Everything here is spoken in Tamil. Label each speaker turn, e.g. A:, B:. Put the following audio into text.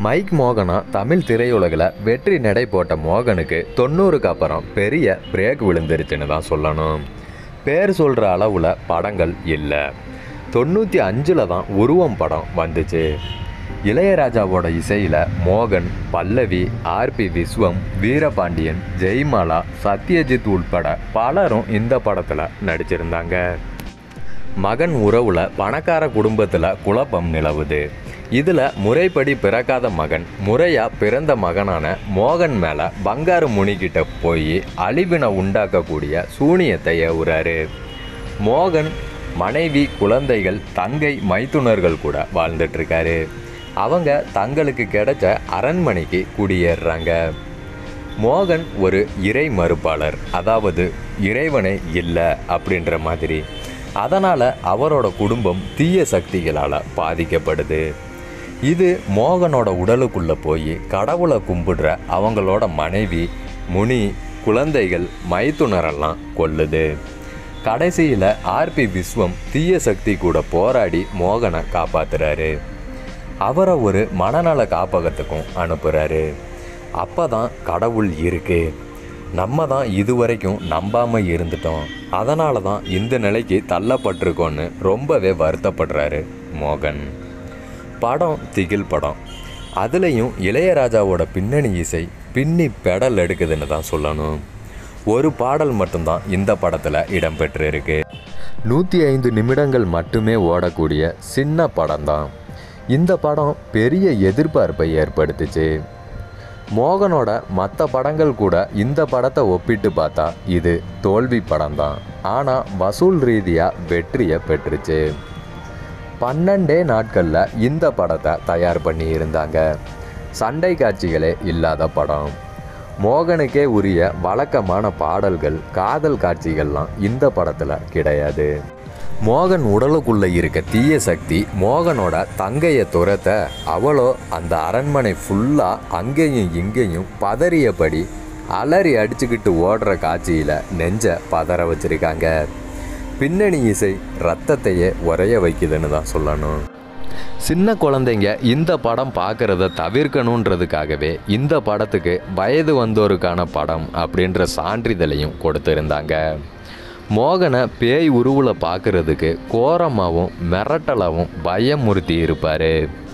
A: மைக் மோகனா தமிழ் திரையுலகில் வெற்றி நடை போட்ட மோகனுக்கு தொண்ணூறுக்கு அப்புறம் பெரிய பிரேக் விழுந்துருச்சுன்னு தான் சொல்லணும் பேர் சொல்கிற அளவில் படங்கள் இல்லை தொண்ணூற்றி அஞ்சில் தான் உருவம் படம் வந்துச்சு இளையராஜாவோட இசையில் மோகன் பல்லவி ஆர்பி விஸ்வம் வீரபாண்டியன் ஜெய்மாலா சத்யஜித் உட்பட பலரும் இந்த படத்தில் நடிச்சிருந்தாங்க மகன் உறவுல பணக்கார குடும்பத்தில் குழப்பம் நிலவுது இதில் முறைப்படி பிறக்காத மகன் முறையாக பிறந்த மகனான மோகன் மேலே பங்காரு முனிக்கிட்ட போய் அழிவினை உண்டாக்கக்கூடிய சூனியத்தை ஏவுறாரு மோகன் மனைவி குழந்தைகள் தங்கை மைத்துனர்கள் கூட வாழ்ந்துட்டு இருக்காரு அவங்க தங்களுக்கு கிடைச்ச அரண்மனைக்கு குடியேறுறாங்க மோகன் ஒரு இறை மறுப்பாளர் அதாவது இறைவனே இல்லை அப்படின்ற மாதிரி அதனால் அவரோட குடும்பம் தீய சக்திகளால் பாதிக்கப்படுது இது மோகனோட உடலுக்குள்ளே போய் கடவுளை கும்பிடுற அவங்களோட மனைவி முனி குழந்தைகள் மைத்துனரெல்லாம் கொல்லுது கடைசியில் ஆர்பி விஸ்வம் தீய சக்தி கூட போராடி மோகனை காப்பாத்துறாரு அவரை ஒரு மனநல காப்பகத்துக்கும் அனுப்புகிறாரு அப்போ தான் கடவுள் இருக்கு நம்ம தான் இதுவரைக்கும் நம்பாமல் இருந்துட்டோம் அதனால தான் இந்த நிலைக்கு தள்ளப்பட்டிருக்கோன்னு ரொம்பவே வருத்தப்படுறாரு மோகன் படம் திகில் படம் அதுலேயும் இளையராஜாவோட பின்னணி இசை பின்னி பெடல் எடுக்குதுன்னு தான் சொல்லணும் ஒரு பாடல் மட்டும்தான் இந்த படத்தில் இடம்பெற்றிருக்கு நூற்றி ஐந்து நிமிடங்கள் மட்டுமே ஓடக்கூடிய சின்ன படம் தான் இந்த படம் பெரிய எதிர்பார்ப்பை ஏற்படுத்துச்சு மோகனோட மற்ற படங்கள் கூட இந்த படத்தை ஒப்பிட்டு பார்த்தா இது தோல்வி படம் தான் ஆனால் வசூல் ரீதியாக வெற்றியை பெற்றுச்சு பன்னெண்டே நாட்களில் இந்த படத்தை தயார் பண்ணி இருந்தாங்க சண்டை காட்சிகளே இல்லாத படம் மோகனுக்கே உரிய வழக்கமான பாடல்கள் காதல் காட்சிகள்லாம் இந்த படத்தில் கிடையாது மோகன் உடலுக்குள்ள இருக்க தீய சக்தி மோகனோட தங்கையை துரத்த அவளோ அந்த அரண்மனை ஃபுல்லாக அங்கேயும் இங்கேயும் பதறியபடி அலறி அடிச்சுக்கிட்டு ஓடுற காட்சியில் நெஞ்ச பதற வச்சிருக்காங்க பின்னணி இசை ரத்தத்தையே உறைய வைக்குதுன்னு தான் சொல்லணும் சின்ன குழந்தைங்க இந்த படம் பார்க்குறத தவிர்க்கணுன்றதுக்காகவே இந்த படத்துக்கு வயது வந்தோருக்கான படம் அப்படின்ற சான்றிதழையும் கொடுத்துருந்தாங்க மோகனை பேய் உருவில் பார்க்குறதுக்கு கோரமாகவும் மிரட்டலாகவும் பயமுறுத்தி இருப்பார்